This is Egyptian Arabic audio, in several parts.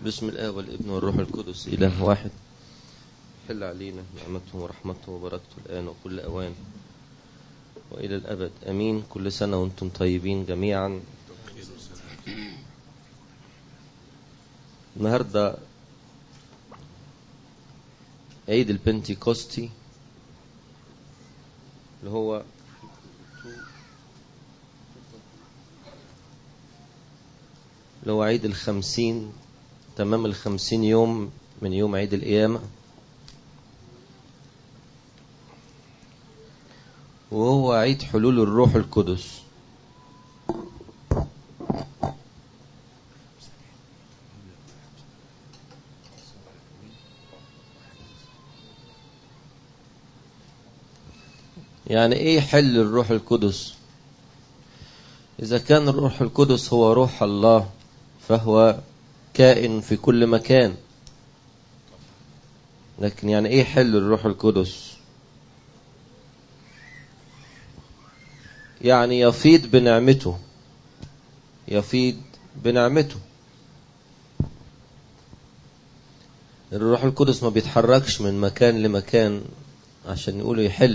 بسم الله والابن والروح القدس إله واحد حل علينا نعمته ورحمته وبركته الآن وكل أوان وإلى الأبد أمين كل سنة وأنتم طيبين جميعا النهاردة عيد البنتيكوستي اللي هو اللي هو عيد الخمسين تمام الخمسين يوم من يوم عيد القيامة وهو عيد حلول الروح القدس يعني ايه حل الروح القدس اذا كان الروح القدس هو روح الله فهو كائن في كل مكان لكن يعني ايه حل الروح القدس يعني يفيض بنعمته يفيض بنعمته الروح القدس ما بيتحركش من مكان لمكان عشان يقولوا يحل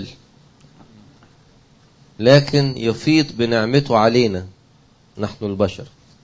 لكن يفيض بنعمته علينا نحن البشر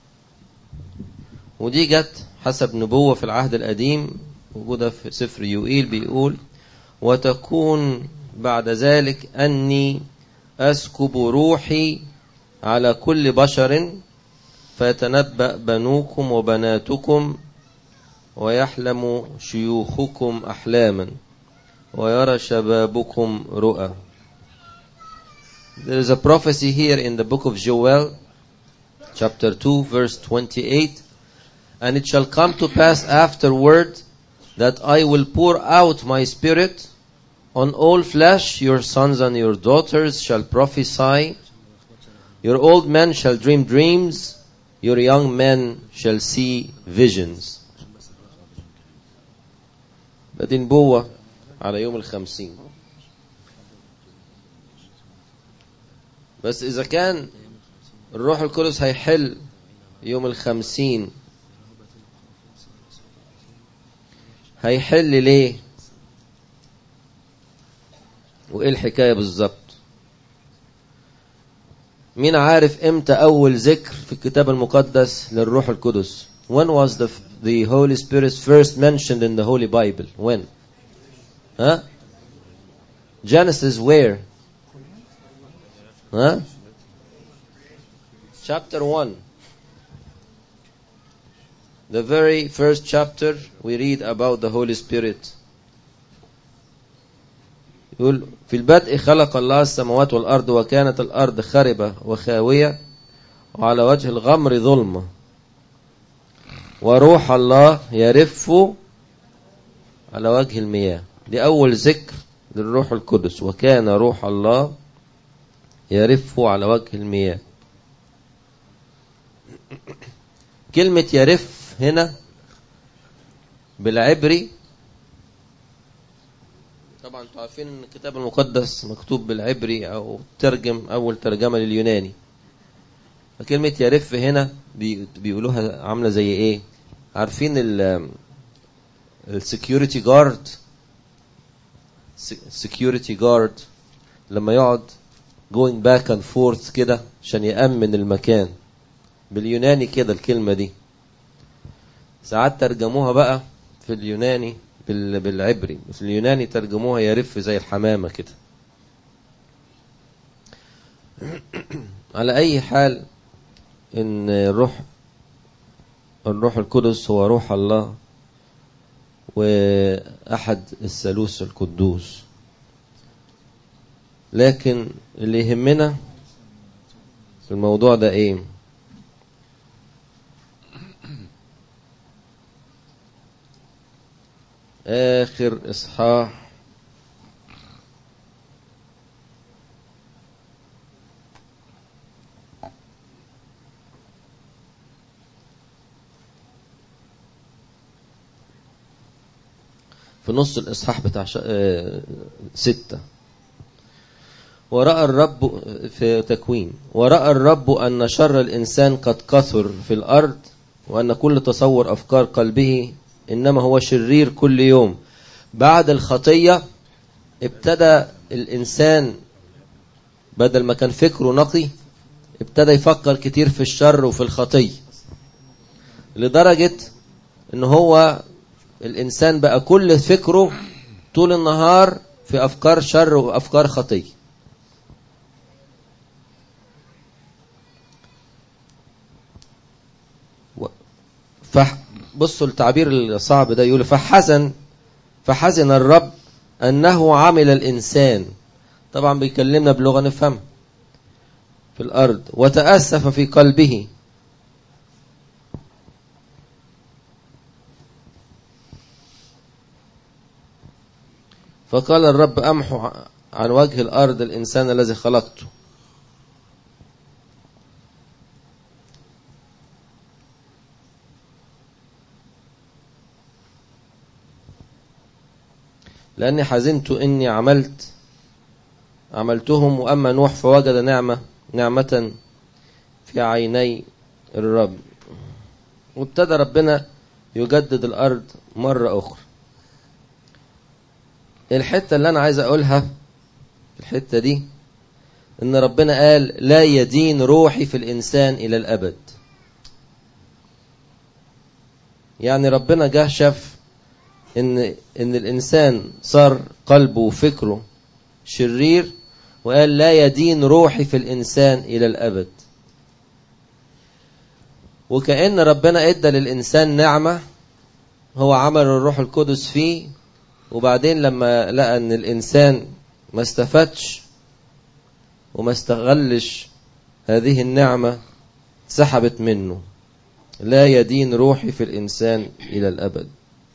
ودي جت حسب نبوة في العهد القديم موجودة في سفر يوئيل بيقول وتكون بعد ذلك أني أسكب روحي على كل بشر فيتنبأ بنوكم وبناتكم ويحلم شيوخكم أحلاما ويرى شبابكم رؤى There is a prophecy here in the book of Joel, chapter 2, verse 28. And it shall come to pass afterward that I will pour out my spirit on all flesh. Your sons and your daughters shall prophesy. Your old men shall dream dreams. Your young men shall see visions. بدي نبوة على يوم الخمسين بس إذا كان الروح القدس هيحل يوم الخمسين هيحل ليه وايه الحكاية بالظبط مين عارف امتى اول ذكر في الكتاب المقدس للروح القدس when was the the Holy Spirit first mentioned in the Holy Bible when huh Genesis where huh chapter 1 the very first chapter we read about the Holy Spirit يقول في البدء خلق الله السماوات والأرض وكانت الأرض خربة وخاوية وعلى وجه الغمر ظلمة وروح الله يرف على وجه المياه دي أول ذكر للروح القدس وكان روح الله يرف على وجه المياه كلمة يرف هنا بالعبري طبعا انتوا عارفين ان الكتاب المقدس مكتوب بالعبري او ترجم اول ترجمه لليوناني فكلمه يرف هنا بيقولوها عامله زي ايه عارفين ال السكيورتي جارد سكيورتي جارد لما يقعد going back and forth كده عشان يأمن المكان باليوناني كده الكلمة دي ساعات ترجموها بقى في اليوناني بالعبري في اليوناني ترجموها يرف زي الحمامة كده على أي حال إن الروح الروح القدس هو روح الله وأحد الثالوث القدوس لكن اللي يهمنا في الموضوع ده ايه آخر إصحاح في نص الإصحاح بتاع ستة ورأى الرب في تكوين ورأى الرب أن شر الإنسان قد كثر في الأرض وأن كل تصور أفكار قلبه إنما هو شرير كل يوم بعد الخطية ابتدى الإنسان بدل ما كان فكره نقي ابتدى يفكر كتير في الشر وفي الخطية لدرجة ان هو الانسان بقى كل فكره طول النهار في افكار شر وافكار خطيه فح بصوا التعبير الصعب ده يقول فحزن فحزن الرب انه عمل الانسان طبعا بيكلمنا بلغه نفهمها في الارض وتاسف في قلبه فقال الرب أمحو عن وجه الأرض الإنسان الذي خلقته لأني حزنت إني عملت عملتهم وأما نوح فوجد نعمة نعمة في عيني الرب وابتدى ربنا يجدد الأرض مرة أخرى الحتة اللي أنا عايز أقولها الحتة دي إن ربنا قال لا يدين روحي في الإنسان إلى الأبد يعني ربنا جه شاف إن إن الإنسان صار قلبه وفكره شرير وقال لا يدين روحي في الإنسان إلى الأبد وكأن ربنا إدى للإنسان نعمة هو عمل الروح القدس فيه وبعدين لما لقى ان الانسان ما استفادش وما استغلش هذه النعمة سحبت منه لا يدين روحي في الإنسان إلى الأبد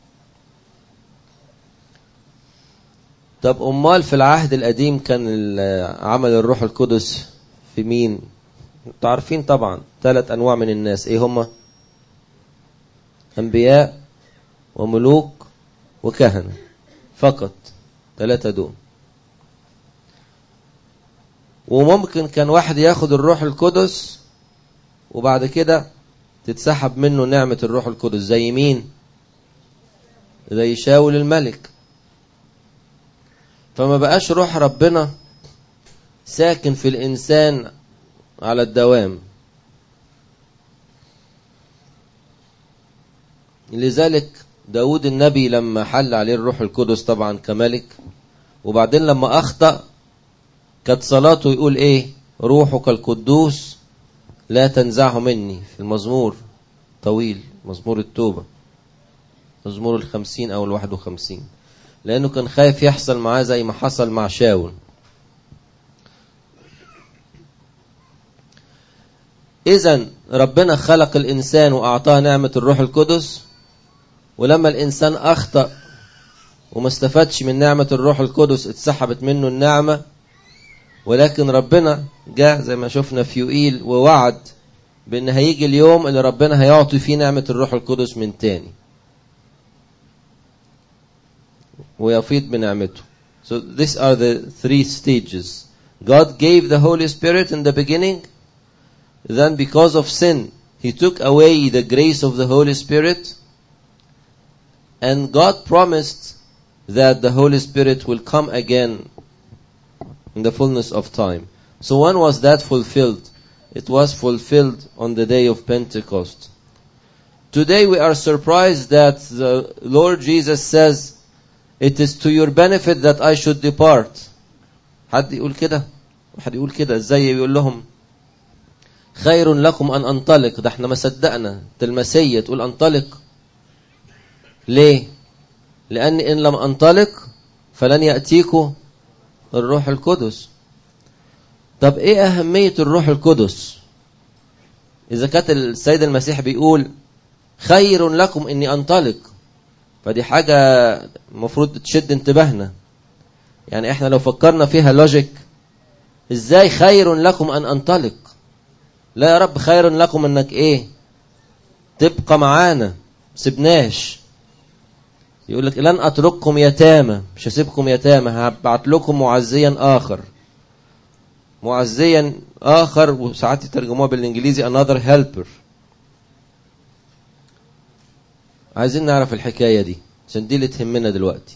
طب أمال في العهد القديم كان عمل الروح القدس في مين تعرفين طبعا ثلاث أنواع من الناس إيه هما أنبياء وملوك وكهنة فقط ثلاثة دول وممكن كان واحد ياخد الروح القدس وبعد كده تتسحب منه نعمة الروح القدس زي مين زي شاول الملك فما بقاش روح ربنا ساكن في الإنسان على الدوام لذلك داود النبي لما حل عليه الروح القدس طبعا كملك وبعدين لما أخطأ كانت صلاته يقول إيه روحك القدوس لا تنزعه مني في المزمور طويل مزمور التوبة مزمور الخمسين أو الواحد وخمسين لأنه كان خايف يحصل معاه زي ما حصل مع شاول إذا ربنا خلق الإنسان وأعطاه نعمة الروح القدس ولما الإنسان أخطأ وما استفادش من نعمة الروح القدس اتسحبت منه النعمة ولكن ربنا جاء زي ما شفنا في يوئيل ووعد بأن هيجي اليوم اللي ربنا هيعطي فيه نعمة الروح القدس من تاني ويفيض بنعمته So these are the three stages. God gave the Holy Spirit in the beginning. Then because of sin, He took away the grace of the Holy Spirit. And God promised that the Holy Spirit will come again in the fullness of time. So when was that fulfilled? It was fulfilled on the day of Pentecost. Today we are surprised that the Lord Jesus says, It is to your benefit that I should depart. حد يقول كده حد يقول كده ازاي يقول لهم خير لكم ان انطلق ده احنا ما صدقنا المسيا تقول انطلق ليه لان ان لم انطلق فلن ياتيكم الروح القدس طب ايه اهميه الروح القدس اذا كانت السيد المسيح بيقول خير لكم اني انطلق فدي حاجة المفروض تشد انتباهنا يعني احنا لو فكرنا فيها لوجيك ازاي خير لكم ان انطلق لا يا رب خير لكم انك ايه تبقى معانا سبناش يقول لك لن اترككم يتامى مش هسيبكم يتامى هبعت لكم معزيا اخر معزيا اخر وساعات يترجموها بالانجليزي another helper عايزين نعرف الحكاية دي عشان دي اللي تهمنا دلوقتي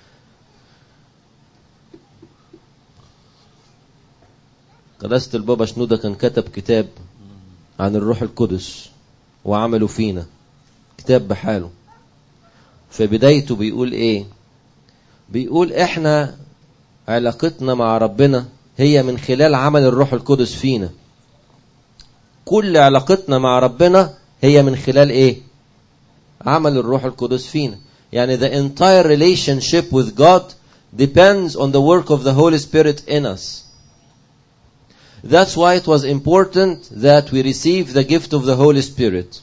قداسة البابا شنودة كان كتب كتاب عن الروح القدس وعمله فينا كتاب بحاله في بدايته بيقول ايه بيقول احنا علاقتنا مع ربنا هي من خلال عمل الروح القدس فينا كل علاقتنا مع ربنا هي من خلال ايه عمل الروح القدس فينا يعني the entire relationship with God depends on the work of the Holy Spirit in us That's why it was important that we receive the gift of the Holy Spirit.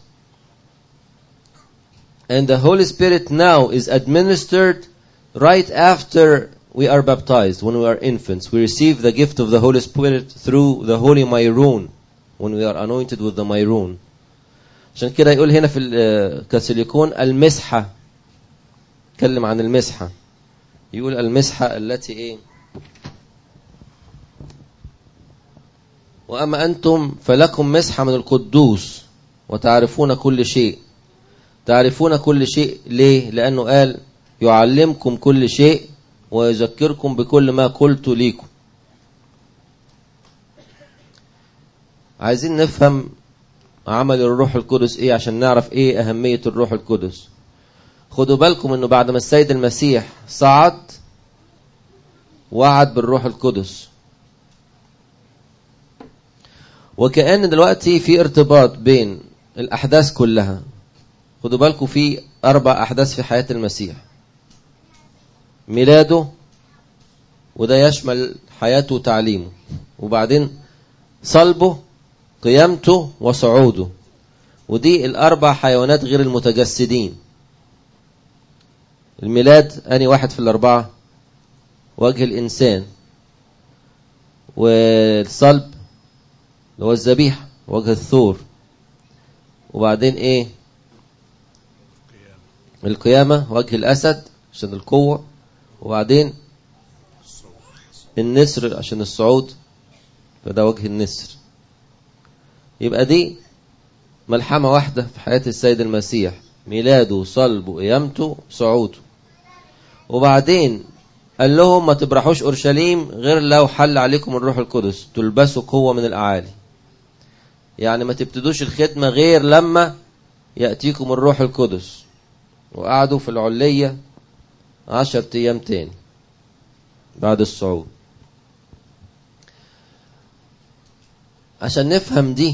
And the Holy Spirit now is administered right after we are baptized, when we are infants. We receive the gift of the Holy Spirit through the Holy Myron, when we are anointed with the Myron. عشان كده يقول هنا في الكاثوليكون المسحة يتكلم عن المسحة يقول المسحة التي ايه وأما أنتم فلكم مسحة من القدوس وتعرفون كل شيء تعرفون كل شيء ليه لأنه قال يعلمكم كل شيء ويذكركم بكل ما قلت ليكم عايزين نفهم عمل الروح القدس ايه عشان نعرف ايه اهمية الروح القدس خدوا بالكم انه بعد ما السيد المسيح صعد وعد بالروح القدس وكأن دلوقتي في ارتباط بين الأحداث كلها خدوا بالكم في أربع أحداث في حياة المسيح ميلاده وده يشمل حياته وتعليمه وبعدين صلبه قيامته وصعوده ودي الأربع حيوانات غير المتجسدين الميلاد أني واحد في الأربعة وجه الإنسان والصلب اللي هو الذبيحة وجه الثور وبعدين ايه القيامة وجه الأسد عشان القوة وبعدين النسر عشان الصعود فده وجه النسر يبقى دي ملحمة واحدة في حياة السيد المسيح ميلاده صلبه قيامته صعوده وبعدين قال لهم ما تبرحوش أورشليم غير لو حل عليكم الروح القدس تلبسوا قوة من الأعالي يعني ما تبتدوش الخدمة غير لما يأتيكم الروح القدس وقعدوا في العلية عشر أيام تاني بعد الصعود عشان نفهم دي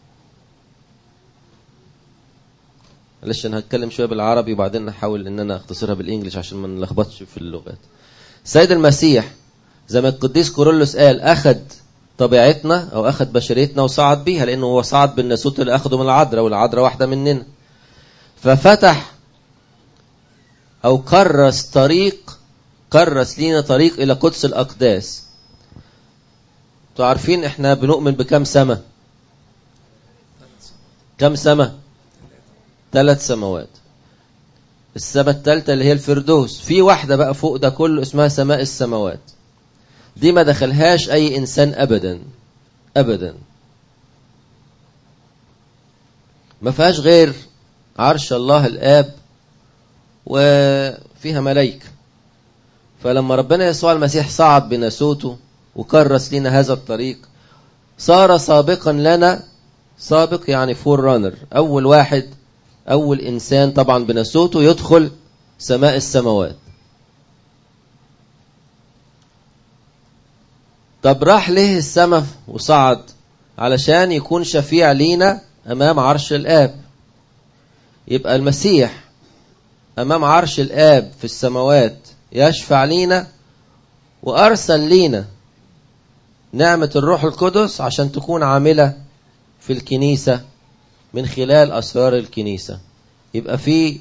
معلش انا هتكلم شويه بالعربي وبعدين نحاول ان انا اختصرها بالانجلش عشان ما نلخبطش في اللغات السيد المسيح زي ما القديس كورولوس قال اخذ طبيعتنا او اخذ بشريتنا وصعد بيها لانه هو صعد بالناسوت اللي اخده من العذراء والعذراء واحده مننا ففتح او كرس طريق كرس لينا طريق الى قدس الاقداس انتوا عارفين احنا بنؤمن بكم سماء كم سماء ثلاث سماوات السماء الثالثه اللي هي الفردوس في واحده بقى فوق ده كله اسمها سماء السماوات دي ما دخلهاش اي انسان ابدا ابدا ما فيهاش غير عرش الله الاب وفيها ملائكه فلما ربنا يسوع المسيح صعد بناسوته وكرس لنا هذا الطريق صار سابقا لنا سابق يعني فور رانر اول واحد اول انسان طبعا بناسوته يدخل سماء السماوات طب راح ليه السماء وصعد علشان يكون شفيع لينا امام عرش الاب يبقى المسيح امام عرش الاب في السماوات يشفع لينا وارسل لينا نعمة الروح القدس عشان تكون عاملة في الكنيسة من خلال أسرار الكنيسة يبقى في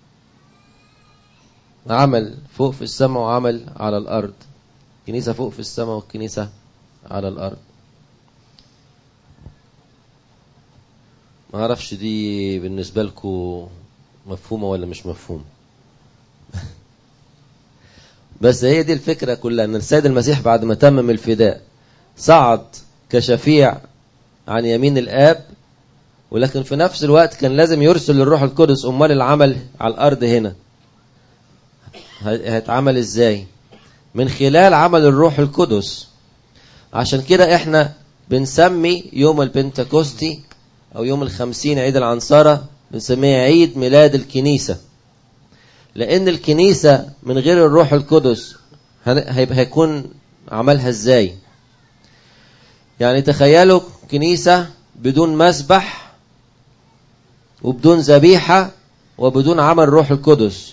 عمل فوق في السماء وعمل على الأرض كنيسة فوق في السماء والكنيسة على الأرض ما اعرفش دي بالنسبة لكم مفهومة ولا مش مفهومة بس هي دي الفكرة كلها ان السيد المسيح بعد ما تمم الفداء صعد كشفيع عن يمين الآب ولكن في نفس الوقت كان لازم يرسل الروح القدس امال العمل على الارض هنا هيتعمل ازاي من خلال عمل الروح القدس عشان كده احنا بنسمي يوم البنتكوستي او يوم الخمسين عيد العنصرة بنسميه عيد ميلاد الكنيسة لان الكنيسة من غير الروح القدس هيبقى هيكون عملها ازاي يعني تخيلوا كنيسة بدون مسبح وبدون ذبيحة وبدون عمل روح القدس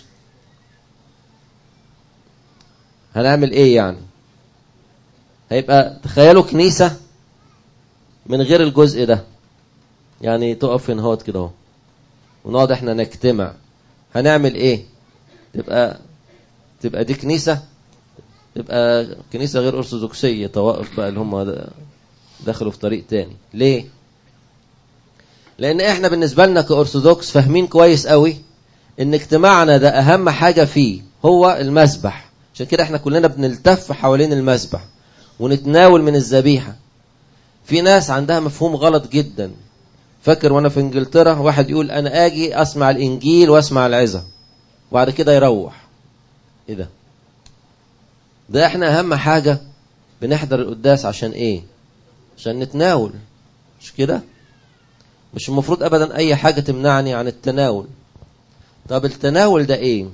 هنعمل ايه يعني هيبقى تخيلوا كنيسة من غير الجزء ده يعني تقف في نهاط كده اهو ونقعد احنا نجتمع هنعمل ايه تبقى تبقى دي كنيسة تبقى كنيسة غير أرثوذكسية طوائف بقى اللي هم دخلوا في طريق تاني ليه لأن احنا بالنسبة لنا كأرثوذكس فاهمين كويس قوي ان اجتماعنا ده أهم حاجة فيه هو المسبح عشان كده احنا كلنا بنلتف حوالين المسبح ونتناول من الذبيحة في ناس عندها مفهوم غلط جدا فاكر وانا في انجلترا واحد يقول انا اجي اسمع الانجيل واسمع العظة وبعد كده يروح ايه ده ده احنا اهم حاجة بنحضر القداس عشان ايه عشان نتناول مش كده مش المفروض ابدا اي حاجة تمنعني عن التناول طب التناول ده ايه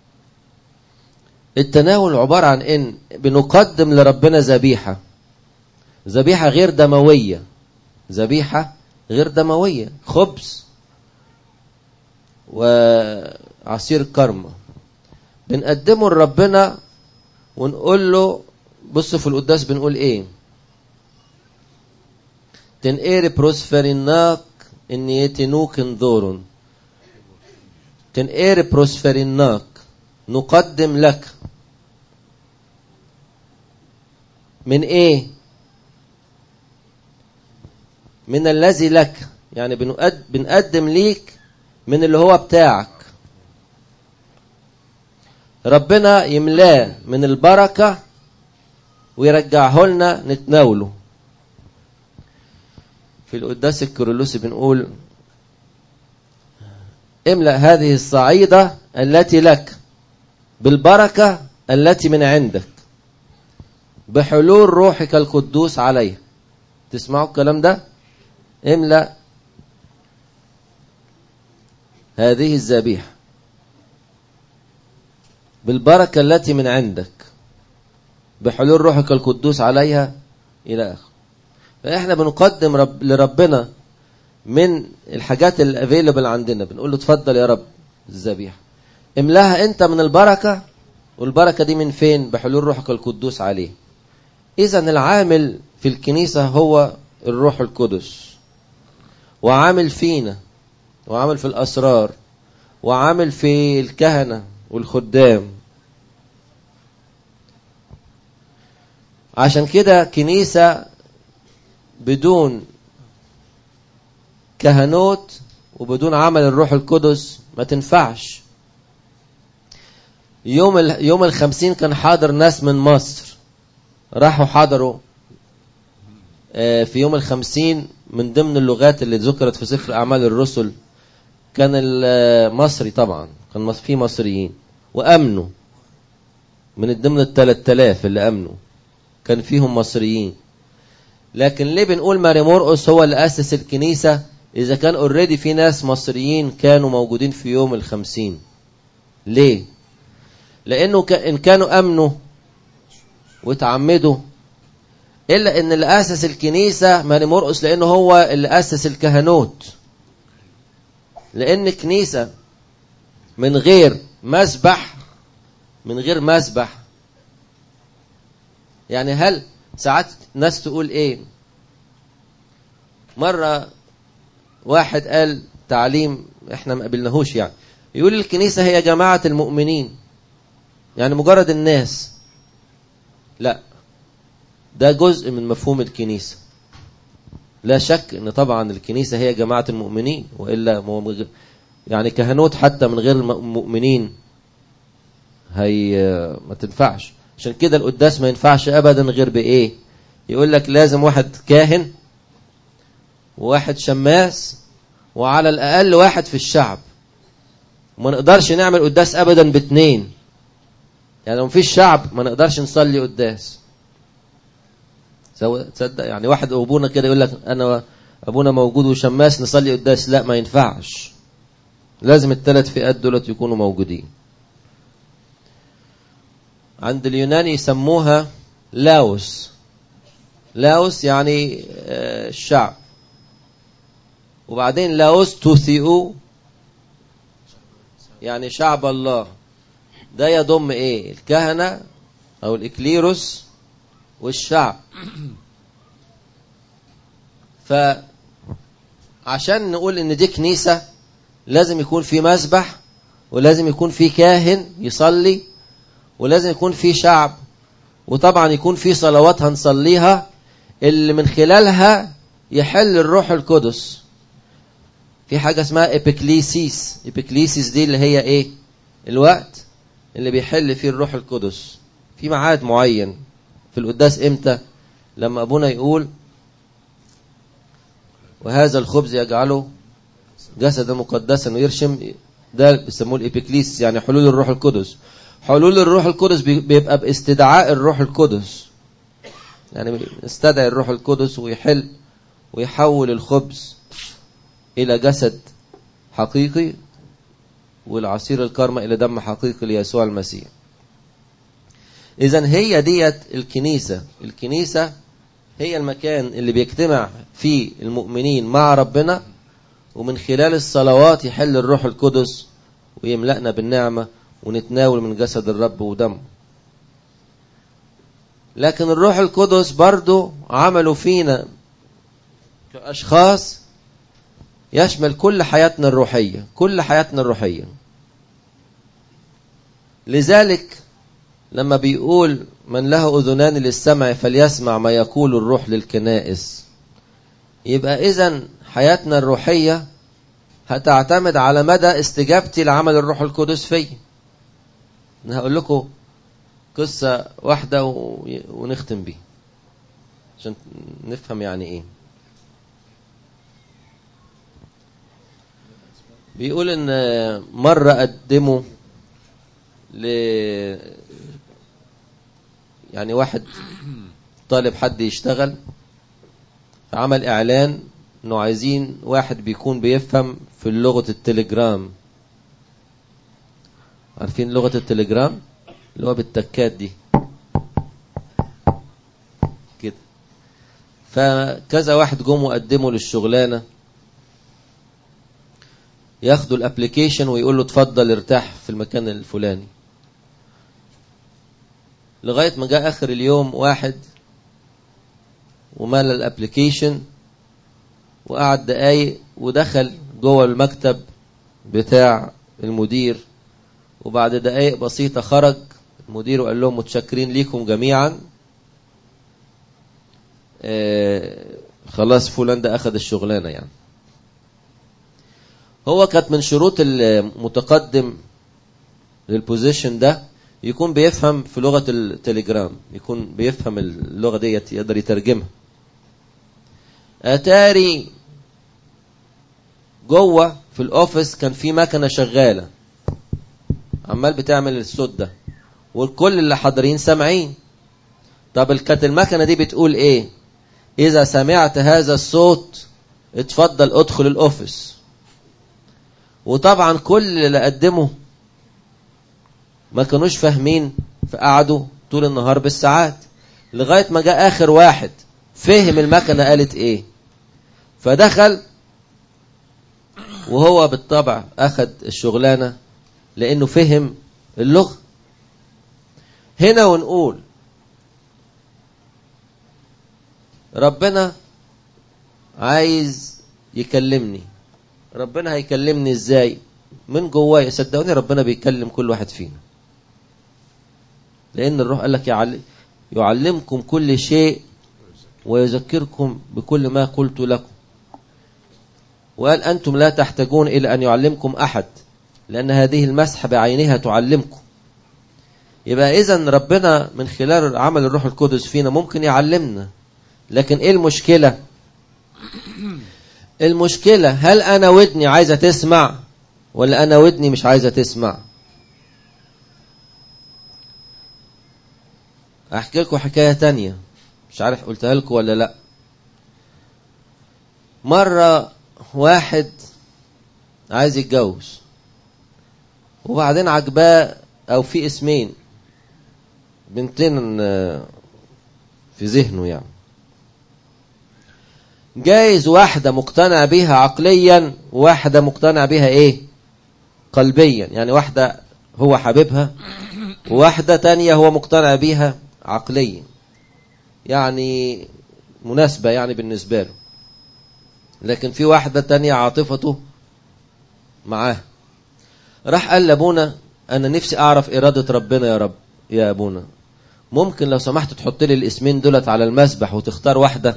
التناول عبارة عن ان بنقدم لربنا ذبيحة ذبيحة غير دموية ذبيحة غير دموية خبز وعصير كرمة بنقدمه لربنا ونقول له بص في القداس بنقول ايه تنقير بروسفريناك ان يتنوك انظورن تنقير بروسفريناك نقدم لك من ايه من الذي لك يعني بنقدم ليك من اللي هو بتاعك ربنا يملاه من البركة ويرجعه لنا نتناوله في القداس الكيرلسي بنقول املأ هذه الصعيدة التي لك بالبركة التي من عندك بحلول روحك القدوس عليها تسمعوا الكلام ده املأ هذه الذبيحة بالبركة التي من عندك بحلول روحك القدوس عليها إلى آخر فإحنا بنقدم رب لربنا من الحاجات الافيلبل عندنا بنقول له اتفضل يا رب الذبيحة املاها انت من البركة والبركة دي من فين بحلول روحك القدوس عليه اذا العامل في الكنيسة هو الروح القدس وعامل فينا وعامل في الأسرار وعامل في الكهنة والخدام عشان كده كنيسة بدون كهنوت وبدون عمل الروح القدس ما تنفعش يوم يوم الخمسين كان حاضر ناس من مصر راحوا حضروا في يوم الخمسين من ضمن اللغات اللي ذكرت في سفر أعمال الرسل كان المصري طبعا كان في مصريين وأمنوا من ضمن الثلاث آلاف اللي أمنوا كان فيهم مصريين لكن ليه بنقول ماري مرقس هو اللي أسس الكنيسة إذا كان اوريدي في ناس مصريين كانوا موجودين في يوم الخمسين ليه لأنه إن كانوا أمنوا وتعمدوا إلا إن اللي أسس الكنيسة ماري مرقس لأنه هو اللي أسس الكهنوت لأن كنيسة من غير مسبح من غير مسبح يعني هل ساعات ناس تقول ايه مرة واحد قال تعليم احنا ما قبلناهوش يعني يقول الكنيسة هي جماعة المؤمنين يعني مجرد الناس لا ده جزء من مفهوم الكنيسة لا شك ان طبعا الكنيسة هي جماعة المؤمنين وإلا يعني كهنوت حتى من غير المؤمنين هي ما تنفعش عشان كده القداس ما ينفعش ابدا غير بايه يقول لك لازم واحد كاهن وواحد شماس وعلى الأقل واحد في الشعب وما نقدرش نعمل قداس أبدا باتنين يعني لو مفيش شعب ما نقدرش نصلي قداس سو- تصدق يعني واحد أبونا كده يقول لك أنا أبونا موجود وشماس نصلي قداس لا ما ينفعش لازم الثلاث فئات دولت يكونوا موجودين عند اليونان يسموها لاوس لاوس يعني آه، الشعب وبعدين لاوس توثيو يعني شعب الله ده يضم ايه الكهنة او الاكليروس والشعب فعشان نقول ان دي كنيسة لازم يكون في مسبح ولازم يكون في كاهن يصلي ولازم يكون في شعب وطبعا يكون في صلوات هنصليها اللي من خلالها يحل الروح القدس في حاجة اسمها إبيكليسيس إبيكليسيس دي اللي هي إيه الوقت اللي بيحل فيه الروح القدس في ميعاد معين في القداس إمتى لما أبونا يقول وهذا الخبز يجعله جسدا مقدسا ويرشم ده بيسموه الإبيكليسيس يعني حلول الروح القدس حلول الروح القدس بي- بيبقى باستدعاء الروح القدس يعني يستدعي الروح القدس ويحل ويحول الخبز إلى جسد حقيقي والعصير الكرمة إلى دم حقيقي ليسوع المسيح إذا هي ديت الكنيسة الكنيسة هي المكان اللي بيجتمع فيه المؤمنين مع ربنا ومن خلال الصلوات يحل الروح القدس ويملأنا بالنعمة ونتناول من جسد الرب ودمه لكن الروح القدس برضو عمله فينا كأشخاص يشمل كل حياتنا الروحية كل حياتنا الروحية لذلك لما بيقول من له أذنان للسمع فليسمع ما يقول الروح للكنائس يبقى إذن حياتنا الروحية هتعتمد على مدى استجابتي لعمل الروح القدس فيا أنا هقول لكم قصة واحدة و- ونختم بيها عشان نفهم يعني ايه بيقول ان مرة قدموا ل يعني واحد طالب حد يشتغل فعمل اعلان انه عايزين واحد بيكون بيفهم في لغة التليجرام عارفين لغة التليجرام اللي هو بالتكات دي كده فكذا واحد جم وقدموا للشغلانه ياخدوا الابليكيشن ويقول له اتفضل ارتاح في المكان الفلاني لغايه ما جاء اخر اليوم واحد ومال الابليكيشن وقعد دقايق ودخل جوه المكتب بتاع المدير وبعد دقايق بسيطة خرج المدير وقال لهم متشكرين ليكم جميعا آه خلاص فلان ده أخذ الشغلانة يعني هو كانت من شروط المتقدم للبوزيشن ده يكون بيفهم في لغة التليجرام يكون بيفهم اللغة ديت يقدر يترجمها أتاري جوه في الأوفيس كان في مكنة شغالة عمال بتعمل الصوت ده والكل اللي حاضرين سامعين طب كانت المكنه دي بتقول ايه اذا سمعت هذا الصوت اتفضل ادخل الاوفيس وطبعا كل اللي قدموا ما كانوش فاهمين فقعدوا طول النهار بالساعات لغايه ما جاء اخر واحد فهم المكنه قالت ايه فدخل وهو بالطبع اخذ الشغلانه لانه فهم اللغه هنا ونقول ربنا عايز يكلمني ربنا هيكلمني ازاي من جوايا صدقوني ربنا بيكلم كل واحد فينا لان الروح قال لك يعلم يعلمكم كل شيء ويذكركم بكل ما قلت لكم وقال انتم لا تحتاجون الى ان يعلمكم احد لأن هذه المسحة بعينها تعلمكم يبقى إذا ربنا من خلال عمل الروح القدس فينا ممكن يعلمنا لكن إيه المشكلة المشكلة هل أنا ودني عايزة تسمع ولا أنا ودني مش عايزة تسمع أحكي لكم حكاية تانية مش عارف قلتها لكم ولا لأ مرة واحد عايز يتجوز وبعدين عجباه أو في اسمين بنتين في ذهنه يعني جايز واحدة مقتنع بيها عقليا وواحدة مقتنع بيها ايه قلبيا يعني واحدة هو حبيبها وواحدة تانية هو مقتنع بيها عقليا يعني مناسبة يعني بالنسبة له لكن في واحدة تانية عاطفته معاه راح قال لابونا انا نفسي اعرف ارادة ربنا يا رب يا ابونا ممكن لو سمحت تحط لي الاسمين دولت على المسبح وتختار واحدة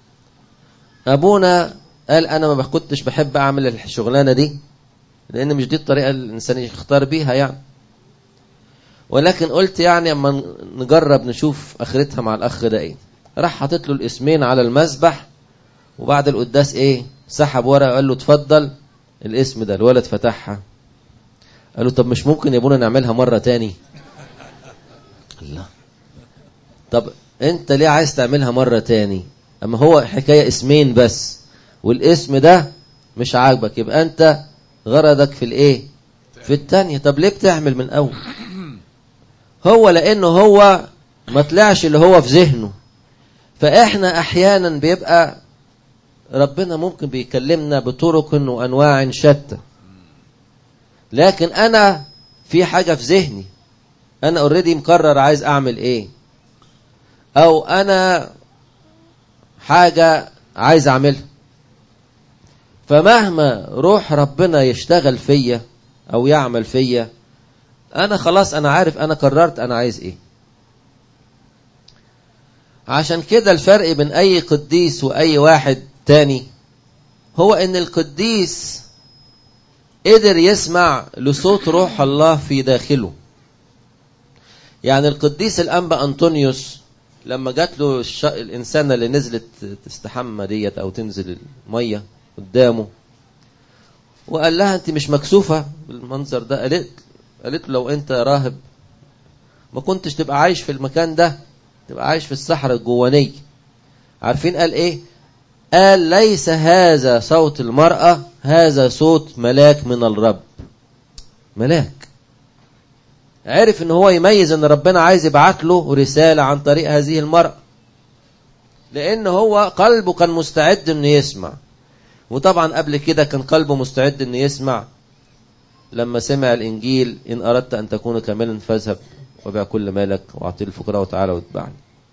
ابونا قال انا ما كنتش بحب اعمل الشغلانة دي لان مش دي الطريقة اللي الانسان يختار بيها يعني ولكن قلت يعني اما نجرب نشوف اخرتها مع الاخ ده ايه راح حاطط له الاسمين على المسبح وبعد القداس ايه سحب ورقه وقال له اتفضل الاسم ده الولد فتحها قال له طب مش ممكن يا ابونا نعملها مرة تاني الله طب انت ليه عايز تعملها مرة تاني اما هو حكاية اسمين بس والاسم ده مش عاجبك يبقى انت غرضك في الايه في التانية طب ليه بتعمل من اول هو لانه هو ما طلعش اللي هو في ذهنه فاحنا احيانا بيبقى ربنا ممكن بيكلمنا بطرق وانواع شتى لكن انا في حاجة في ذهني انا اوريدي مقرر عايز اعمل ايه او انا حاجة عايز اعملها فمهما روح ربنا يشتغل فيا او يعمل فيا انا خلاص انا عارف انا قررت انا عايز ايه عشان كده الفرق بين اي قديس واي واحد تاني هو ان القديس قدر يسمع لصوت روح الله في داخله يعني القديس الأنبا أنطونيوس لما جات له الش... الإنسانة اللي نزلت تستحمى ديت أو تنزل المية قدامه وقال لها أنت مش مكسوفة بالمنظر ده قالت قالت له لو أنت راهب ما كنتش تبقى عايش في المكان ده تبقى عايش في الصحراء الجوانية عارفين قال إيه قال ليس هذا صوت المرأة هذا صوت ملاك من الرب ملاك عرف ان هو يميز ان ربنا عايز يبعت له رسالة عن طريق هذه المرأة لان هو قلبه كان مستعد انه يسمع وطبعا قبل كده كان قلبه مستعد انه يسمع لما سمع الانجيل ان اردت ان تكون كاملا فاذهب وبيع كل مالك واعطي الفقراء وتعالى واتبعني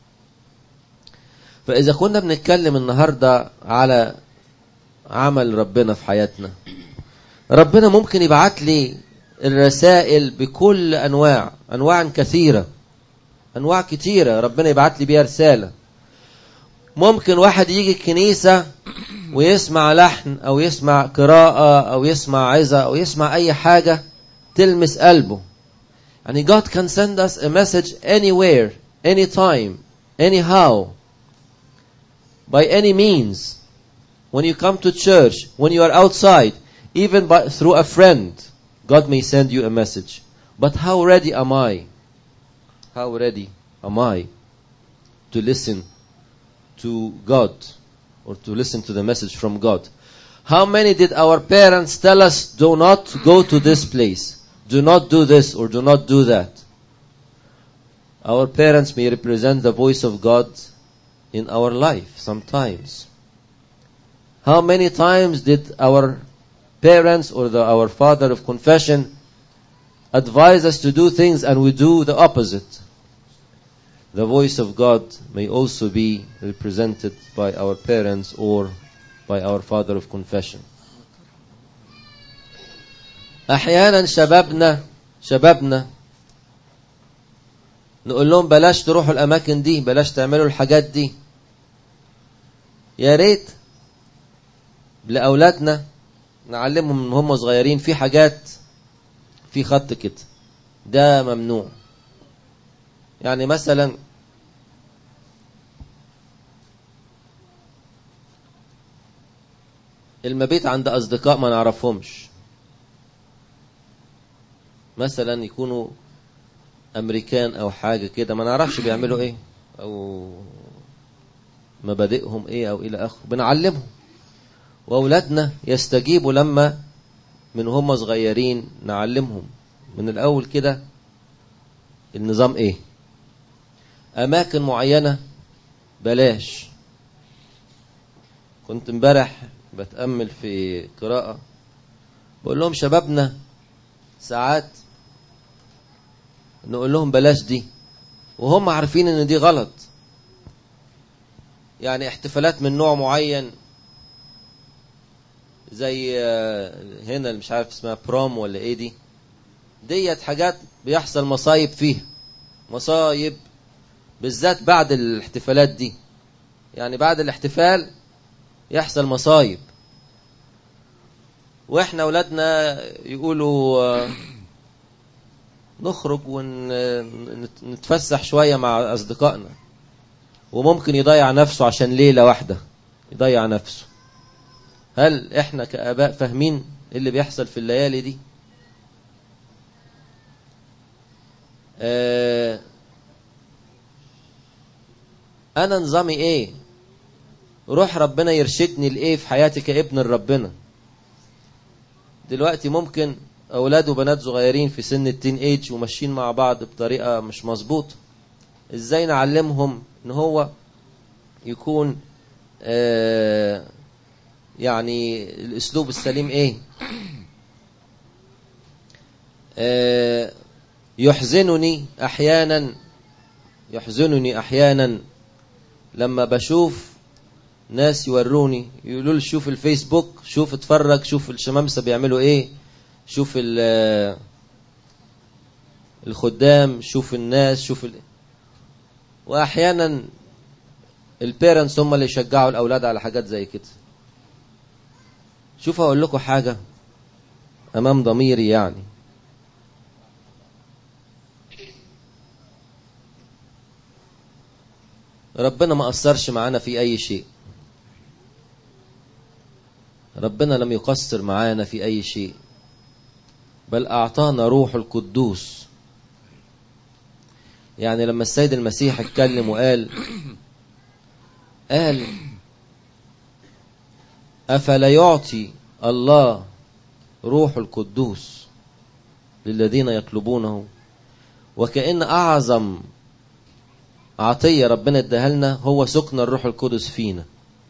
فإذا كنا بنتكلم النهاردة على عمل ربنا في حياتنا ربنا ممكن يبعت لي الرسائل بكل أنواع أنواع كثيرة أنواع كثيرة ربنا يبعت لي بيها رسالة ممكن واحد يجي الكنيسة ويسمع لحن أو يسمع قراءة أو يسمع عظة أو يسمع أي حاجة تلمس قلبه يعني God can send us a message anywhere anytime anyhow by any means when you come to church when you are outside even by, through a friend God may send you a message but how ready am I how ready am I to listen to God or to listen to the message from God how many did our parents tell us do not go to this place do not do this or do not do that our parents may represent the voice of God in our life sometimes. How many times did our parents or the, our father of confession advise us to do things and we do the opposite? The voice of God may also be represented by our parents or by our father of confession. أحيانا شبابنا شبابنا نقول لهم بلاش تروحوا الأماكن دي بلاش تعملوا الحاجات دي يا ريت لأولادنا نعلمهم من هم صغيرين في حاجات في خط كده ده ممنوع يعني مثلا المبيت عند أصدقاء ما نعرفهمش مثلا يكونوا أمريكان أو حاجة كده ما نعرفش بيعملوا إيه أو مبادئهم إيه أو إلى آخره بنعلمهم وأولادنا يستجيبوا لما من هم صغيرين نعلمهم من الأول كده النظام إيه أماكن معينة بلاش كنت امبارح بتأمل في قراءة بقول لهم شبابنا ساعات نقول لهم بلاش دي وهم عارفين ان دي غلط يعني احتفالات من نوع معين زي هنا مش عارف اسمها بروم ولا ايه دي ديت حاجات بيحصل مصايب فيها مصايب بالذات بعد الاحتفالات دي يعني بعد الاحتفال يحصل مصايب واحنا اولادنا يقولوا نخرج ونتفسح شوية مع أصدقائنا وممكن يضيع نفسه عشان ليلة واحدة يضيع نفسه هل احنا كآباء فاهمين اللي بيحصل في الليالي دي اه انا نظامي ايه روح ربنا يرشدني لايه في حياتي كابن ربنا دلوقتي ممكن اولاد وبنات صغيرين في سن التين ايج وماشيين مع بعض بطريقه مش مظبوطه ازاي نعلمهم ان هو يكون آه يعني الاسلوب السليم ايه آه يحزنني احيانا يحزنني احيانا لما بشوف ناس يوروني يقولوا لي شوف الفيسبوك شوف اتفرج شوف الشمامسه بيعملوا ايه شوف الخدام شوف الناس شوف ال... واحيانا البيرنتس هم اللي يشجعوا الاولاد على حاجات زي كده شوف اقول لكم حاجه امام ضميري يعني ربنا ما قصرش معانا في اي شيء ربنا لم يقصر معانا في اي شيء بل أعطانا روح القدوس يعني لما السيد المسيح اتكلم وقال قال أفلا يعطي الله روح القدوس للذين يطلبونه وكأن أعظم عطية ربنا اداها لنا هو سكن الروح القدس فينا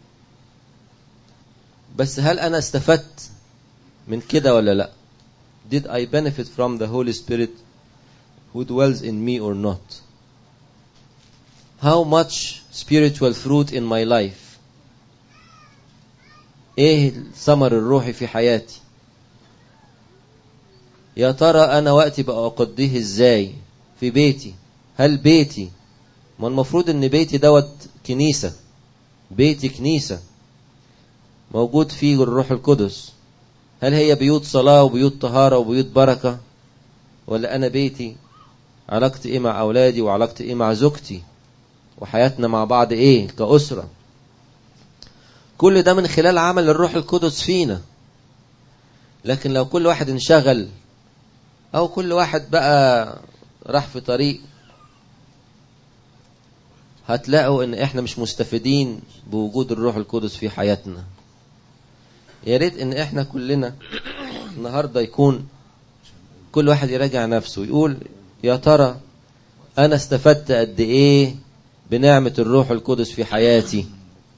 بس هل أنا استفدت من كده ولا لأ did I benefit from the Holy Spirit who dwells in me or not? How much spiritual fruit in my life? ايه الثمر الروحي في حياتي يا ترى انا وقتي بقى اقضيه ازاي في بيتي هل بيتي ما المفروض ان بيتي دوت كنيسة بيتي كنيسة موجود فيه الروح القدس هل هي بيوت صلاة وبيوت طهارة وبيوت بركة ولا أنا بيتي علاقتي إيه مع أولادي وعلاقتي إيه مع زوجتي وحياتنا مع بعض إيه كأسرة كل ده من خلال عمل الروح القدس فينا لكن لو كل واحد انشغل أو كل واحد بقى راح في طريق هتلاقوا ان احنا مش مستفيدين بوجود الروح القدس في حياتنا يا ريت ان احنا كلنا النهارده يكون كل واحد يراجع نفسه ويقول يا ترى انا استفدت قد ايه بنعمة الروح القدس في حياتي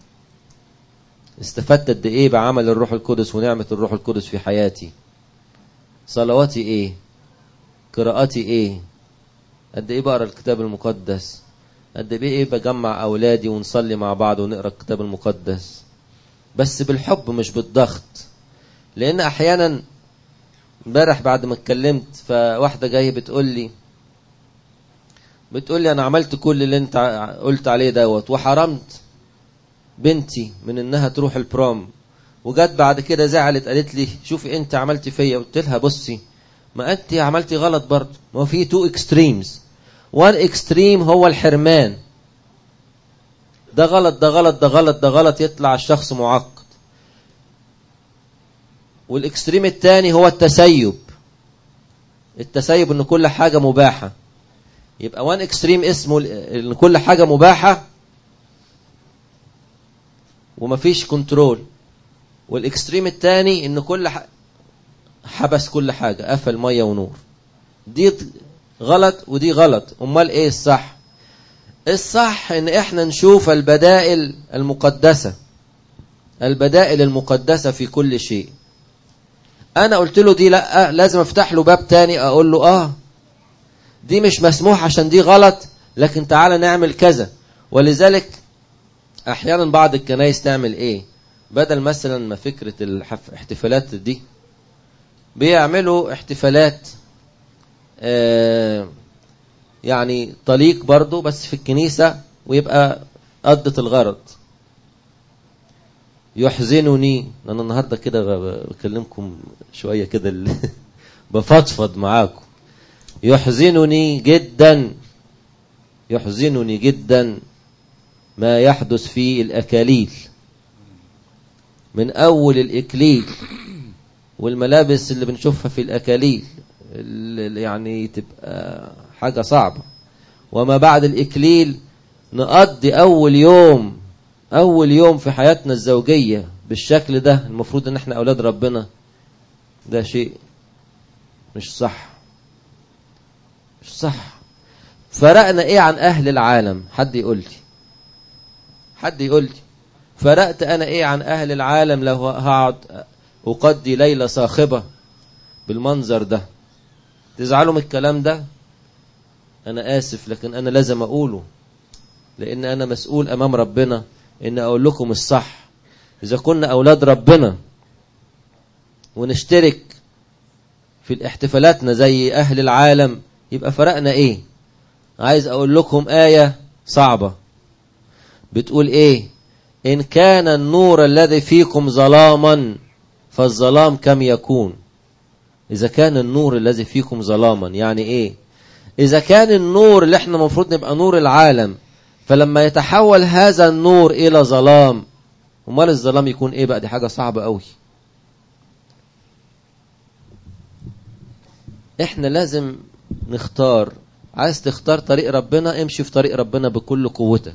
استفدت قد ايه بعمل الروح القدس ونعمة الروح القدس في حياتي صلواتي ايه قراءاتي ايه قد ايه بقرا الكتاب المقدس قد ايه بجمع اولادي ونصلي مع بعض ونقرا الكتاب المقدس بس بالحب مش بالضغط لان احيانا امبارح بعد ما اتكلمت فواحده جايه بتقول لي بتقول لي انا عملت كل اللي انت قلت عليه دوت وحرمت بنتي من انها تروح البروم وجت بعد كده زعلت قالت لي شوفي انت عملتي فيا قلت لها بصي ما انت عملتي غلط برضه ما في تو اكستريمز وان اكستريم هو الحرمان ده غلط ده غلط ده غلط ده غلط يطلع الشخص معقد والاكستريم الثاني هو التسيب التسيب ان كل حاجة مباحة يبقى وان اكستريم اسمه ان كل حاجة مباحة ومفيش كنترول والاكستريم الثاني ان كل ح... حبس كل حاجة قفل مية ونور دي غلط ودي غلط امال ايه الصح الصح ان احنا نشوف البدائل المقدسة البدائل المقدسة في كل شيء انا قلت له دي لا لازم افتح له باب تاني اقول له اه دي مش مسموح عشان دي غلط لكن تعالى نعمل كذا ولذلك احيانا بعض الكنايس تعمل ايه بدل مثلا ما فكرة الاحتفالات دي بيعملوا احتفالات آه يعني طليق برضو بس في الكنيسة ويبقى قضت الغرض يحزنني انا النهارده كده بكلمكم شويه كده بفضفض معاكم يحزنني جدا يحزنني جدا ما يحدث في الاكاليل من اول الاكليل والملابس اللي بنشوفها في الاكاليل اللي يعني تبقى حاجه صعبه وما بعد الاكليل نقضي اول يوم اول يوم في حياتنا الزوجيه بالشكل ده المفروض ان احنا اولاد ربنا ده شيء مش صح مش صح فرقنا ايه عن اهل العالم حد يقول لي حد يقول لي فرقت انا ايه عن اهل العالم لو هقعد اقضي ليله صاخبه بالمنظر ده تزعلوا من الكلام ده انا اسف لكن انا لازم اقوله لان انا مسؤول امام ربنا ان اقول لكم الصح اذا كنا اولاد ربنا ونشترك في الاحتفالاتنا زي اهل العالم يبقى فرقنا ايه عايز اقول لكم آية صعبة بتقول ايه ان كان النور الذي فيكم ظلاما فالظلام كم يكون اذا كان النور الذي فيكم ظلاما يعني ايه اذا كان النور اللي احنا المفروض نبقى نور العالم فلما يتحول هذا النور الى ظلام امال الظلام يكون ايه بقى دي حاجه صعبه قوي احنا لازم نختار عايز تختار طريق ربنا امشي في طريق ربنا بكل قوتك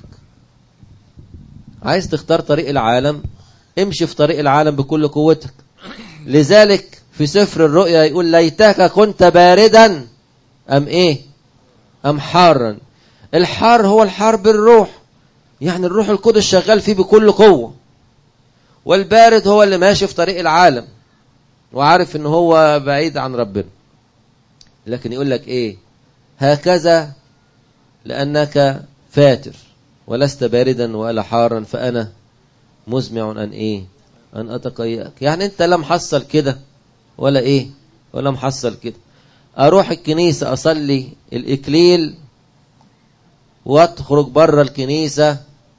عايز تختار طريق العالم امشي في طريق العالم بكل قوتك لذلك في سفر الرؤيا يقول ليتك كنت باردا ام ايه ام حارا الحار هو الحار بالروح يعني الروح القدس شغال فيه بكل قوة والبارد هو اللي ماشي في طريق العالم وعارف ان هو بعيد عن ربنا لكن يقول لك ايه هكذا لأنك فاتر ولست باردا ولا حارا فأنا مزمع أن إيه أن أتقيأك يعني أنت لا محصل كده ولا إيه ولا محصل كده أروح الكنيسة أصلي الإكليل وأخرج بره الكنيسة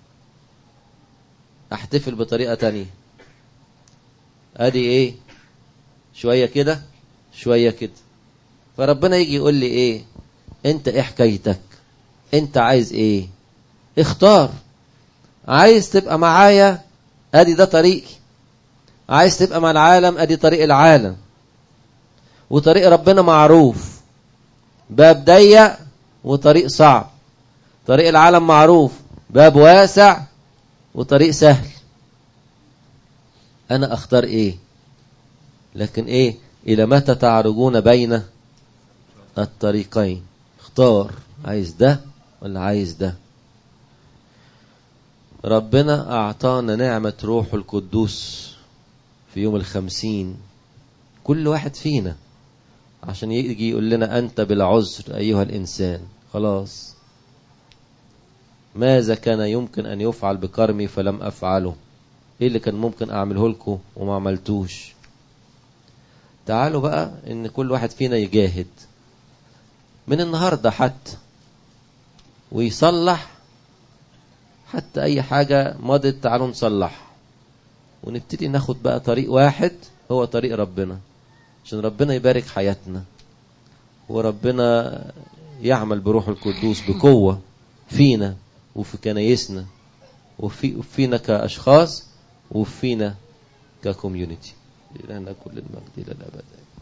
أحتفل بطريقة تانية أدي إيه شوية كده شوية كده فربنا يجي يقول لي إيه انت ايه حكايتك انت عايز ايه اختار عايز تبقى معايا ادي ده طريقي عايز تبقى مع العالم ادي طريق العالم وطريق ربنا معروف باب ضيق وطريق صعب طريق العالم معروف باب واسع وطريق سهل انا اختار ايه لكن ايه الى متى تعرجون بين الطريقين اختار عايز ده ولا عايز ده ربنا أعطانا نعمة روح القدوس في يوم الخمسين كل واحد فينا عشان يجي يقول لنا أنت بالعذر أيها الإنسان خلاص ماذا كان يمكن أن يفعل بكرمي فلم أفعله إيه اللي كان ممكن أعمله لكم وما عملتوش تعالوا بقى إن كل واحد فينا يجاهد من النهارده حتى ويصلح حتى اي حاجه مضت تعالوا نصلح ونبتدي ناخد بقى طريق واحد هو طريق ربنا عشان ربنا يبارك حياتنا وربنا يعمل بروح القدوس بقوه فينا وفي كنايسنا وفي وفينا كاشخاص وفينا ككوميونتي إلهنا كل المجد إلى الأبد